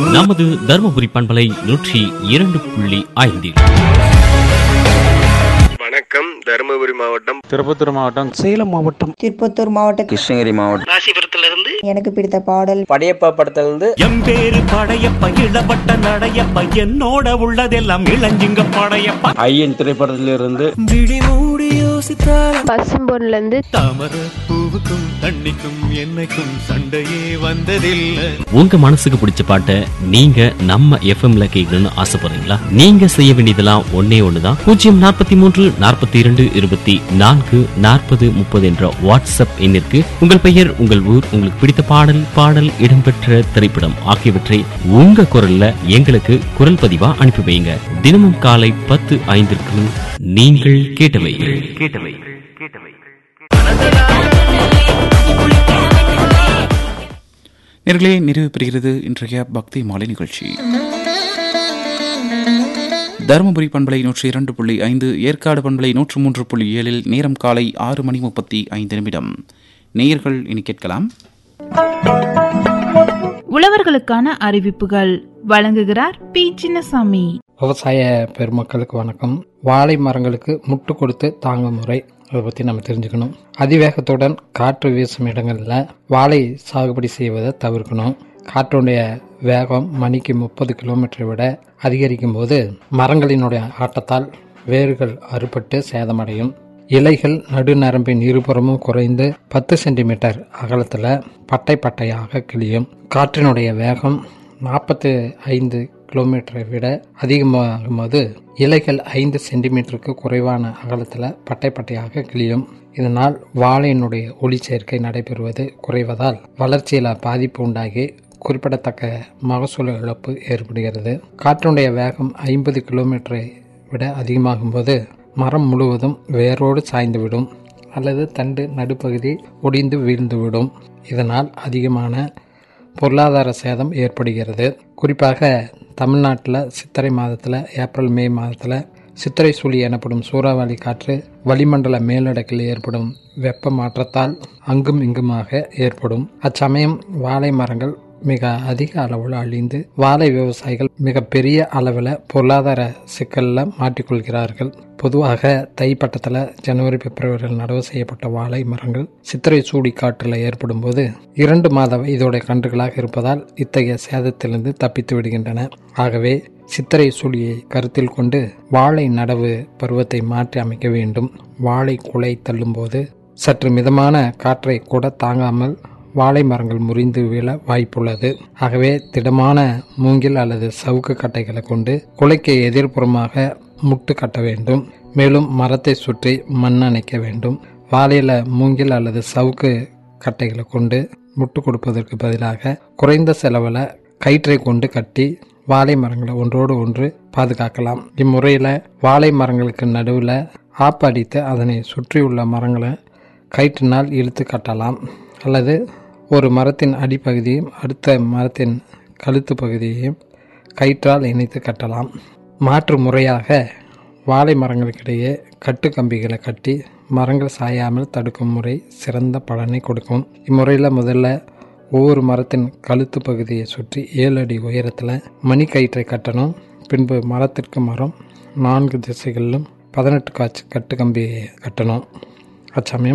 நமது தருமபுரி பண்பலை நூற்றி இரண்டு புள்ளி ஐந்தில் வணக்கம் தருமபுரி மாவட்டம் திருப்பத்தூர் மாவட்டம் சேலம் மாவட்டம் திருப்பத்தூர் மாவட்டம் கிருஷ்ணகிரி மாவட்டம் ராசிபுரத்திலிருந்து எனக்கு பிடித்த பாடல் படையப்பா படத்திலிருந்து எம்பேரு படையப்ப இளவட்ட நடையப்ப என்னோட உள்ளதெல்லாம் இளஞ்சிங்க படையப்ப ஐயன் திரைப்படத்திலிருந்து பசும்பொன்ல இருந்து தாமர பூவுக்கும் தண்ணிக்கும் என்னைக்கும் சண்டையே வந்ததில்லை உங்க மனசுக்கு பிடிச்ச பாட்டை நீங்க நம்ம எஃப்எம்ல கேட்கணும்னு ஆசைப்படுறீங்களா நீங்க செய்ய வேண்டியதெல்லாம் ஒன்னே ஒண்ணுதான் பூஜ்ஜியம் நாற்பத்தி மூன்று நாற்பத்தி இரண்டு இருபத்தி நான்கு நாற்பது முப்பது என்ற வாட்ஸ்அப் எண்ணிற்கு உங்கள் பெயர் உங்கள் ஊர் உங்களுக்கு பிடித்த பாடல் பாடல் இடம்பெற்ற திரைப்படம் ஆகியவற்றை உங்க குரல்ல எங்களுக்கு குரல் பதிவா அனுப்பி வைங்க தினமும் காலை பத்து ஐந்திற்கு நீங்கள் கேட்டவை கேட்டவை நேர்களே நிறைவு பெறுகிறது இன்றைய பக்தி மாலை நிகழ்ச்சி தருமபுரி பண்பலை நூற்றி இரண்டு புள்ளி ஐந்து ஏற்காடு பண்பலை நூற்று மூன்று புள்ளி ஏழில் நேரம் காலை ஆறு மணி முப்பத்தி ஐந்து நிமிடம் நேயர்கள் இனி கேட்கலாம் உழவர்களுக்கான அறிவிப்புகள் வழங்குகிறார் பி சின்னசாமி விவசாய பெருமக்களுக்கு வணக்கம் வாழை மரங்களுக்கு முட்டு கொடுத்து தாங்கும் முறை அதை பற்றி நம்ம தெரிஞ்சுக்கணும் அதிவேகத்துடன் காற்று வீசும் இடங்களில் வாழை சாகுபடி செய்வதை தவிர்க்கணும் காற்றுடைய வேகம் மணிக்கு முப்பது கிலோமீட்டரை விட அதிகரிக்கும் போது மரங்களினுடைய ஆட்டத்தால் வேர்கள் அறுபட்டு சேதமடையும் இலைகள் நடுநரம்பின் இருபுறமும் குறைந்து பத்து சென்டிமீட்டர் அகலத்தில் பட்டை பட்டையாக கிழியும் காற்றினுடைய வேகம் நாற்பத்து ஐந்து கிலோமீட்டரை விட அதிகமாகும் போது இலைகள் ஐந்து சென்டிமீட்டருக்கு குறைவான அகலத்தில் பட்டை பட்டையாக கிழியும் இதனால் வாழையினுடைய ஒளி சேர்க்கை நடைபெறுவது குறைவதால் வளர்ச்சியில் பாதிப்பு உண்டாகி குறிப்பிடத்தக்க மகசூல் இழப்பு ஏற்படுகிறது காற்றினுடைய வேகம் ஐம்பது கிலோமீட்டரை விட அதிகமாகும் போது மரம் முழுவதும் வேரோடு சாய்ந்துவிடும் அல்லது தண்டு நடுப்பகுதி ஒடிந்து வீழ்ந்துவிடும் இதனால் அதிகமான பொருளாதார சேதம் ஏற்படுகிறது குறிப்பாக தமிழ்நாட்டில் சித்திரை மாதத்தில் ஏப்ரல் மே மாதத்தில் சித்திரை சுழி எனப்படும் சூறாவளி காற்று வளிமண்டல மேலடுக்கில் ஏற்படும் வெப்ப மாற்றத்தால் அங்கும் இங்குமாக ஏற்படும் அச்சமயம் வாழை மரங்கள் மிக அதிக அளவில் அழிந்து வாழை விவசாயிகள் மிக பெரிய அளவில் பொருளாதார சிக்கலில் மாட்டிக்கொள்கிறார்கள் பொதுவாக தை பட்டத்தில் ஜனவரி பிப்ரவரியில் நடவு செய்யப்பட்ட வாழை மரங்கள் சித்திரை சூடி காற்றில் ஏற்படும் போது இரண்டு மாத வயதோடைய கன்றுகளாக இருப்பதால் இத்தகைய சேதத்திலிருந்து தப்பித்து விடுகின்றன ஆகவே சித்திரை சூழியை கருத்தில் கொண்டு வாழை நடவு பருவத்தை மாற்றி அமைக்க வேண்டும் வாழை குலை தள்ளும்போது சற்று மிதமான காற்றை கூட தாங்காமல் வாழை மரங்கள் முறிந்து விழ வாய்ப்புள்ளது ஆகவே திடமான மூங்கில் அல்லது சவுக்கு கட்டைகளை கொண்டு குலைக்கு எதிர்ப்புறமாக முட்டு கட்ட வேண்டும் மேலும் மரத்தை சுற்றி மண் அணைக்க வேண்டும் வாழையில மூங்கில் அல்லது சவுக்கு கட்டைகளை கொண்டு முட்டு கொடுப்பதற்கு பதிலாக குறைந்த செலவில் கயிற்றை கொண்டு கட்டி வாழை மரங்களை ஒன்றோடு ஒன்று பாதுகாக்கலாம் இம்முறையில் வாழை மரங்களுக்கு நடுவில் ஆப்பு அடித்து அதனை சுற்றியுள்ள மரங்களை கயிற்றினால் இழுத்து கட்டலாம் அல்லது ஒரு மரத்தின் அடிப்பகுதியும் அடுத்த மரத்தின் கழுத்து பகுதியையும் கயிற்றால் இணைத்து கட்டலாம் மாற்று முறையாக வாழை மரங்களுக்கிடையே கட்டு கம்பிகளை கட்டி மரங்கள் சாயாமல் தடுக்கும் முறை சிறந்த பலனை கொடுக்கும் இம்முறையில் முதல்ல ஒவ்வொரு மரத்தின் கழுத்து பகுதியை சுற்றி ஏழு அடி உயரத்தில் மணி கயிற்றை கட்டணும் பின்பு மரத்திற்கு மரம் நான்கு திசைகளிலும் பதினெட்டு காட்சி கட்டு கம்பியை கட்டணும் அச்சமயம்